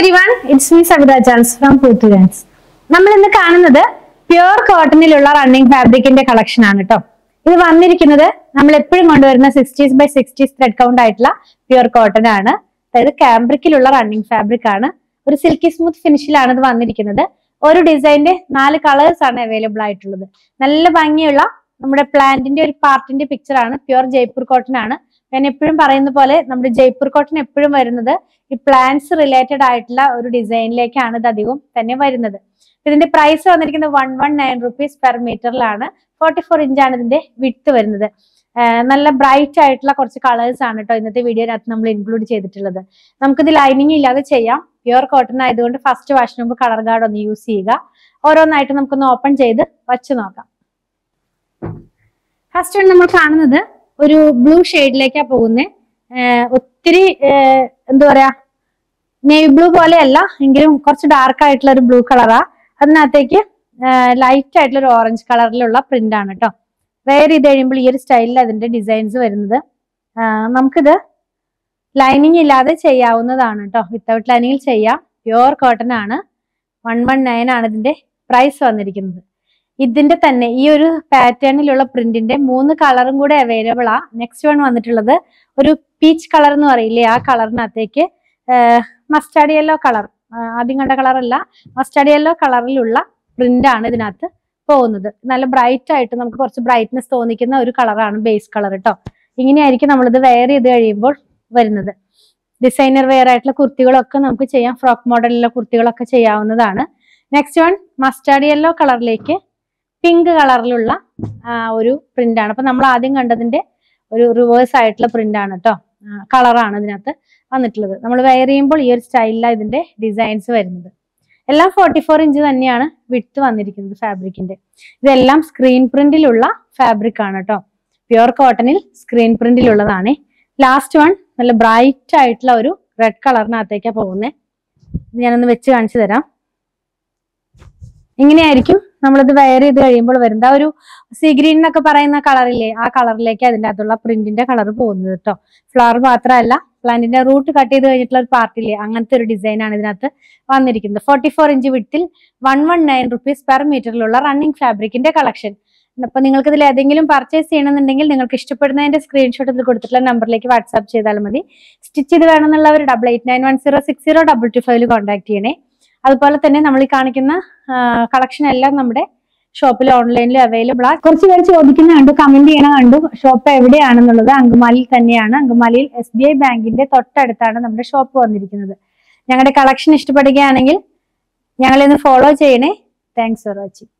every everyone it's me Savitha Charles from പൂത്തുഗൻസ് നമ്മൾ ഇന്ന് കാണുന്നത് പ്യുർ കോട്ടണിലുള്ള റണ്ണിങ് ഫാബ്രിക്കിന്റെ കളക്ഷൻ ആണ് കേട്ടോ ഇത് വന്നിരിക്കുന്നത് നമ്മൾ എപ്പോഴും കൊണ്ടുവരുന്ന sixties by sixties thread count ആയിട്ടുള്ള പ്യുർ കോട്ടൺ ആണ് അതായത് കാംബ്രിക്കിലുള്ള റണ്ണിങ് ഫാബ്രിക് ആണ് ഒരു സിൽക്കി സ്മൂത്ത് ഫിനിഷിലാണ് ഇത് വന്നിരിക്കുന്നത് ഒരു ഡിസൈനിന്റെ നാല് കളേഴ്സ് ആണ് അവൈലബിൾ ആയിട്ടുള്ളത് നല്ല ഭംഗിയുള്ള നമ്മുടെ പ്ലാന്റിന്റെ ഒരു പാർട്ടിന്റെ പിക്ചർ ആണ് പ്യുർ ജയ്പൂർ കോട്ടൺ ആണ് ഞാൻ എപ്പോഴും പറയുന്ന പോലെ നമ്മുടെ ജയ്പൂർ കോട്ടൺ എപ്പോഴും വരുന്നത് ഈ പ്ലാന്റ്സ് റിലേറ്റഡ് ആയിട്ടുള്ള ഒരു ഡിസൈനിലേക്കാണ് ഇത് അധികം തന്നെ വരുന്നത് ഇതിന്റെ പ്രൈസ് വന്നിരിക്കുന്നത് one one nine rupees per മീറ്ററിലാണ് ഫോർട്ടി ഫോർ ഇഞ്ചാണ് ഇതിന്റെ വിട്ട് വരുന്നത് ആഹ് നല്ല ബ്രൈറ്റ് ആയിട്ടുള്ള കുറച്ച് കളേഴ്സ് ആണ് കേട്ടോ ഇന്നത്തെ വീഡിയോനകത്ത് നമ്മൾ ഇൻക്ലൂഡ് ചെയ്തിട്ടുള്ളത് നമുക്കിത് ലൈനിങ് ഇല്ലാതെ ചെയ്യാം പ്യുർ കോട്ടൺ ആയതുകൊണ്ട് ഫസ്റ്റ് വാഷിന് മുമ്പ് കളർ ഗാർഡ് ഒന്ന് യൂസ് ചെയ്യുക ഓരോന്നായിട്ട് നമുക്കൊന്ന് ഓപ്പൺ ചെയ്ത് വച്ച് നോക്കാം ഫസ്റ്റ് നമ്മൾ കാണുന്നത് ഒരു ബ്ലൂ ഷെയ്ഡിലേക്കാണ് പോകുന്നത് ഒത്തിരി ആഹ് എന്താ പറയാ നേവി ബ്ലൂ പോലെയല്ല എങ്കിലും കുറച്ച് ഡാർക്ക് ആയിട്ടുള്ള ഒരു ബ്ലൂ കളറാ അതിനകത്തേക്ക് ലൈറ്റ് ആയിട്ടുള്ള ഒരു ഓറഞ്ച് കളറിലുള്ള പ്രിന്റ് ആണ് കേട്ടോ വെയർ ചെയ്ത് കഴിയുമ്പോൾ ഈ ഒരു സ്റ്റൈലിൽ അതിന്റെ ഡിസൈൻസ് വരുന്നത് ആഹ് നമുക്കിത് ലൈനിങ് ഇല്ലാതെ ചെയ്യാവുന്നതാണ് കേട്ടോ വിത്തൗട്ട് ലൈനിങ്ങിൽ ചെയ്യാം പ്യുവർ കോട്ടൺ ആണ് വൺ വൺ നയൻ ആണ് ഇതിന്റെ പ്രൈസ് വന്നിരിക്കുന്നത് ഇതിന്റെ തന്നെ ഈ ഒരു പാറ്റേണിലുള്ള പ്രിന്റിന്റെ മൂന്ന് കളറും കൂടെ അവൈലബിൾ ആ നെക്സ്റ്റ് വൺ വന്നിട്ടുള്ളത് ഒരു പീച്ച് കളർ എന്ന് പറയില്ലേ ആ കളറിനകത്തേക്ക് മസ്റ്റാർഡ് യെല്ലോ കളർ ആദ്യം കണ്ട കളറല്ല മസ്റ്റാർഡ് യെല്ലോ കളറിലുള്ള പ്രിന്റ് ആണ് ഇതിനകത്ത് പോകുന്നത് നല്ല ബ്രൈറ്റ് ആയിട്ട് നമുക്ക് കുറച്ച് ബ്രൈറ്റ്നെസ് തോന്നിക്കുന്ന ഒരു കളറാണ് ബേസ് കളർ കേട്ടോ ഇങ്ങനെയായിരിക്കും നമ്മളിത് വെയർ ചെയ്ത് കഴിയുമ്പോൾ വരുന്നത് ഡിസൈനർ വെയർ ആയിട്ടുള്ള കുർത്തികളൊക്കെ നമുക്ക് ചെയ്യാം ഫ്രോക്ക് മോഡലിലുള്ള കുർത്തികളൊക്കെ ചെയ്യാവുന്നതാണ് നെക്സ്റ്റ് വൺ മസ്റ്റാർഡ് യെല്ലോ കളറിലേക്ക് പിങ്ക് കളറിലുള്ള ഒരു പ്രിന്റ് ആണ് അപ്പൊ നമ്മൾ ആദ്യം കണ്ടതിന്റെ ഒരു റിവേഴ്സ് ആയിട്ടുള്ള പ്രിന്റ് ആണ് കേട്ടോ കളറാണ് ഇതിനകത്ത് വന്നിട്ടുള്ളത് നമ്മൾ വെയർ ചെയ്യുമ്പോൾ ഈ ഒരു സ്റ്റൈലിലാണ് ഇതിന്റെ ഡിസൈൻസ് വരുന്നത് എല്ലാം ഫോർട്ടി ഫോർ ഇഞ്ച് തന്നെയാണ് വിട്ട് വന്നിരിക്കുന്നത് ഫാബ്രിക്കിന്റെ ഇതെല്ലാം സ്ക്രീൻ പ്രിന്റിലുള്ള ഫാബ്രിക് ആണ് കേട്ടോ പ്യുർ കോട്ടണിൽ സ്ക്രീൻ പ്രിന്റിലുള്ളതാണ് ലാസ്റ്റ് വൺ നല്ല ബ്രൈറ്റ് ആയിട്ടുള്ള ഒരു റെഡ് കളറിനകത്തേക്കാണ് പോകുന്നത് ഞാനൊന്ന് വെച്ച് കാണിച്ചു തരാം ഇങ്ങനെയായിരിക്കും നമ്മളിത് വെയർ ചെയ്ത് കഴിയുമ്പോൾ വരുന്നത് ആ ഒരു സീ ഗ്രീൻ എന്നൊക്കെ പറയുന്ന കളറില്ലേ ആ കളറിലേക്ക് അതിൻ്റെ അകത്തുള്ള പ്രിന്റിന്റെ കളർ പോകുന്നത് കേട്ടോ ഫ്ലവർ മാത്രമല്ല പ്ലാന്റിന്റെ റൂട്ട് കട്ട് ചെയ്ത് കഴിഞ്ഞിട്ടുള്ള ഒരു പാർട്ടില്ലേ അങ്ങനത്തെ ഒരു ഡിസൈൻ ആണ് ഇതിനകത്ത് വന്നിരിക്കുന്നത് ഫോർട്ടി ഫോർ ഇഞ്ച് വിട്ടിൽ one one nine rupees per മീറ്ററിലുള്ള റണ്ണിങ് ഫാബ്രിക്കിന്റെ കളക്ഷൻ അപ്പൊ നിങ്ങൾക്ക് ഇതിൽ ഏതെങ്കിലും പർച്ചേസ് ചെയ്യണമെന്നുണ്ടെങ്കിൽ നിങ്ങൾക്ക് ഇഷ്ടപ്പെടുന്നതിന്റെ സ്ക്രീൻഷോട്ട് ഇതിൽ കൊടുത്തിട്ടുള്ള നമ്പറിലേക്ക് വാട്സാപ്പ് ചെയ്താൽ മതി സ്റ്റിച്ച് ചെയ്ത് വേണമെന്നുള്ളവർ double eight nine one zero six zero double two ഫൈവിൽ കോൺടാക്ട് ചെയ്യണേ അതുപോലെ തന്നെ നമ്മൾ ഈ കാണിക്കുന്ന കളക്ഷൻ എല്ലാം നമ്മുടെ ഷോപ്പിൽ ഓൺലൈനിൽ അവൈലബിൾ ആണ് കുറച്ച് പേര് ചോദിക്കുന്ന കണ്ടു കമന്റ് ചെയ്യണ കണ്ടു ഷോപ്പ് എവിടെയാണെന്നുള്ളത് അങ്കമാലിയിൽ തന്നെയാണ് അങ്കമാലിയിൽ എസ് ബി ഐ ബാങ്കിന്റെ തൊട്ടടുത്താണ് നമ്മുടെ ഷോപ്പ് വന്നിരിക്കുന്നത് ഞങ്ങളുടെ കളക്ഷൻ ഇഷ്ടപ്പെടുകയാണെങ്കിൽ ഞങ്ങളെ ഒന്ന് ഫോളോ ചെയ്യണേ താങ്ക്സ് ഫോർ വാച്ചിങ്